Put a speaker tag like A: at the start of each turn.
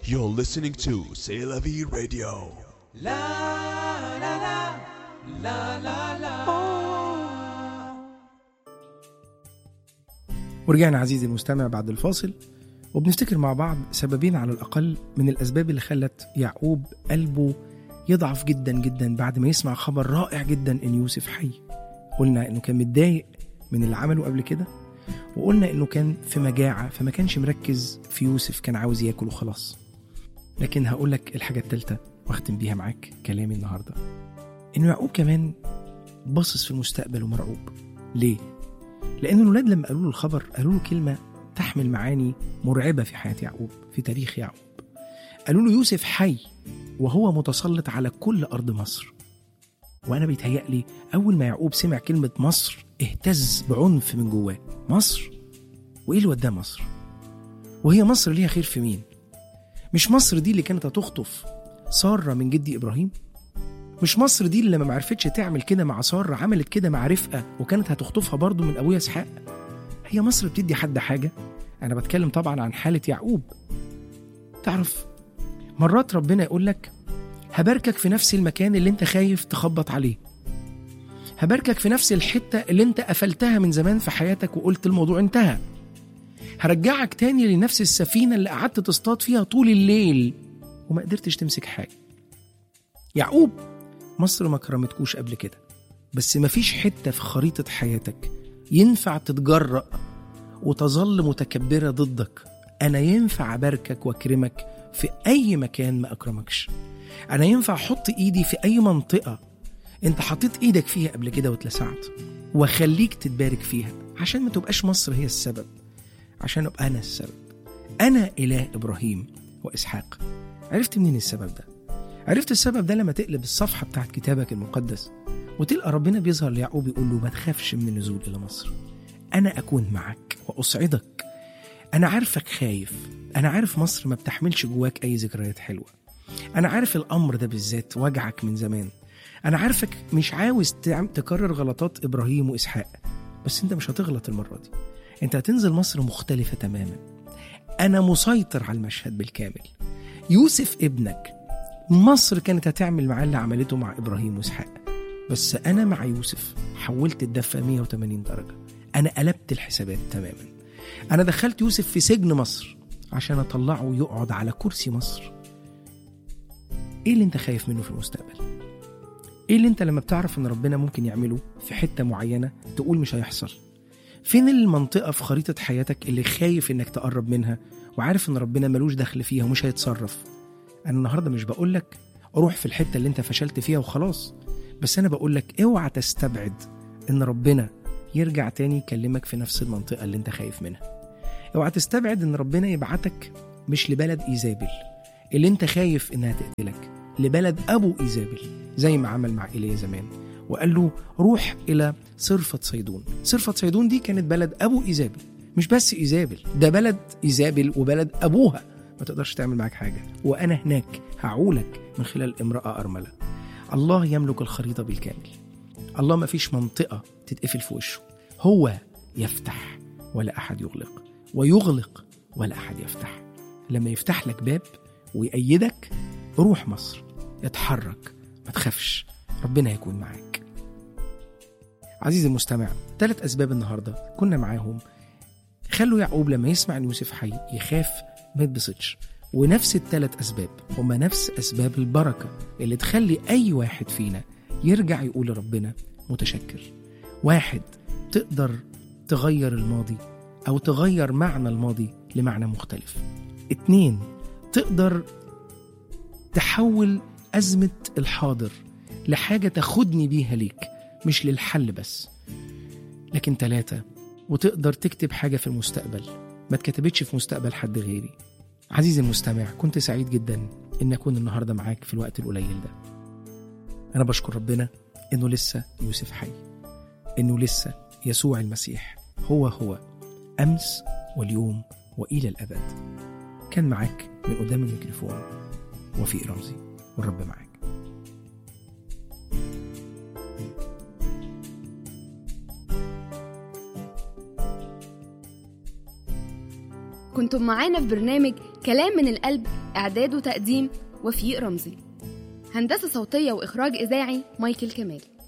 A: You're listening to C'est la vie radio.
B: ورجعنا عزيزي المستمع بعد الفاصل وبنفتكر مع بعض سببين على الأقل من الأسباب اللي خلت يعقوب قلبه يضعف جدا جدا بعد ما يسمع خبر رائع جدا إن يوسف حي قلنا إنه كان متضايق من اللي عمله قبل كده وقلنا إنه كان في مجاعة فما كانش مركز في يوسف كان عاوز ياكل وخلاص لكن هقول لك الحاجة التالتة واختم بيها معاك كلامي النهاردة إنه يعقوب كمان باصص في المستقبل ومرعوب ليه؟ لأن الولاد لما قالوا له الخبر قالوا له كلمة تحمل معاني مرعبة في حياة يعقوب في تاريخ يعقوب قالوا له يوسف حي وهو متسلط على كل أرض مصر وأنا بيتهيألي أول ما يعقوب سمع كلمة مصر اهتز بعنف من جواه مصر وإيه اللي وداه مصر وهي مصر ليها خير في مين مش مصر دي اللي كانت هتخطف سارة من جدي إبراهيم مش مصر دي اللي لما معرفتش تعمل كده مع سارة عملت كده مع رفقة وكانت هتخطفها برضو من أبويا إسحاق هي مصر بتدي حد حاجة أنا بتكلم طبعا عن حالة يعقوب تعرف مرات ربنا يقول لك هباركك في نفس المكان اللي انت خايف تخبط عليه هباركك في نفس الحتة اللي انت قفلتها من زمان في حياتك وقلت الموضوع انتهى هرجعك تاني لنفس السفينة اللي قعدت تصطاد فيها طول الليل وما قدرتش تمسك حاجة يعقوب مصر ما كرمتكوش قبل كده بس مفيش حتة في خريطة حياتك ينفع تتجرأ وتظل متكبرة ضدك أنا ينفع أباركك وأكرمك في أي مكان ما أكرمكش أنا ينفع أحط إيدي في أي منطقة أنت حطيت إيدك فيها قبل كده واتلسعت وأخليك تتبارك فيها عشان ما تبقاش مصر هي السبب عشان أبقى أنا السبب أنا إله إبراهيم وإسحاق عرفت منين السبب ده؟ عرفت السبب ده لما تقلب الصفحة بتاعت كتابك المقدس وتلقى ربنا بيظهر ليعقوب يقول له ما تخافش من النزول إلى مصر أنا أكون معك وأسعدك أنا عارفك خايف أنا عارف مصر ما بتحملش جواك أي ذكريات حلوة أنا عارف الأمر ده بالذات وجعك من زمان أنا عارفك مش عاوز تعم- تكرر غلطات إبراهيم وإسحاق بس أنت مش هتغلط المرة دي أنت هتنزل مصر مختلفة تماما أنا مسيطر على المشهد بالكامل يوسف ابنك مصر كانت هتعمل معاه اللي عملته مع إبراهيم وإسحاق بس أنا مع يوسف حولت الدفة 180 درجة أنا قلبت الحسابات تماما أنا دخلت يوسف في سجن مصر عشان أطلعه يقعد على كرسي مصر إيه اللي أنت خايف منه في المستقبل؟ إيه اللي أنت لما بتعرف إن ربنا ممكن يعمله في حتة معينة تقول مش هيحصل؟ فين المنطقة في خريطة حياتك اللي خايف إنك تقرب منها وعارف إن ربنا ملوش دخل فيها ومش هيتصرف؟ أنا النهاردة مش بقولك روح في الحتة اللي أنت فشلت فيها وخلاص بس أنا بقولك اوعى تستبعد إن ربنا يرجع تاني يكلمك في نفس المنطقة اللي أنت خايف منها اوعى تستبعد إن ربنا يبعتك مش لبلد إيزابل اللي أنت خايف إنها تقتلك لبلد أبو إيزابل زي ما عمل مع إيليا زمان وقال له روح إلى صرفة صيدون صرفة صيدون دي كانت بلد أبو إيزابل مش بس إيزابل ده بلد إيزابل وبلد أبوها ما تقدرش تعمل معاك حاجة وأنا هناك هعولك من خلال امرأة أرملة الله يملك الخريطة بالكامل الله ما فيش منطقة تتقفل في وشه هو يفتح ولا أحد يغلق ويغلق ولا أحد يفتح لما يفتح لك باب ويأيدك روح مصر اتحرك ما تخافش ربنا هيكون معاك عزيزي المستمع ثلاث أسباب النهاردة كنا معاهم خلوا يعقوب لما يسمع ان يوسف حي يخاف ما يتبسطش ونفس الثلاث اسباب هما نفس اسباب البركه اللي تخلي اي واحد فينا يرجع يقول لربنا متشكر واحد تقدر تغير الماضي او تغير معنى الماضي لمعنى مختلف اتنين تقدر تحول ازمه الحاضر لحاجه تاخدني بيها ليك مش للحل بس لكن ثلاثه وتقدر تكتب حاجة في المستقبل ما اتكتبتش في مستقبل حد غيري عزيزي المستمع كنت سعيد جدا إن أكون النهاردة معاك في الوقت القليل ده أنا بشكر ربنا إنه لسه يوسف حي إنه لسه يسوع المسيح هو هو أمس واليوم وإلى الأبد كان معاك من قدام الميكروفون وفيق رمزي والرب معاك
C: كنت كنتم معانا في برنامج كلام من القلب إعداد وتقديم وفيق رمزي هندسة صوتية وإخراج إذاعي مايكل كمال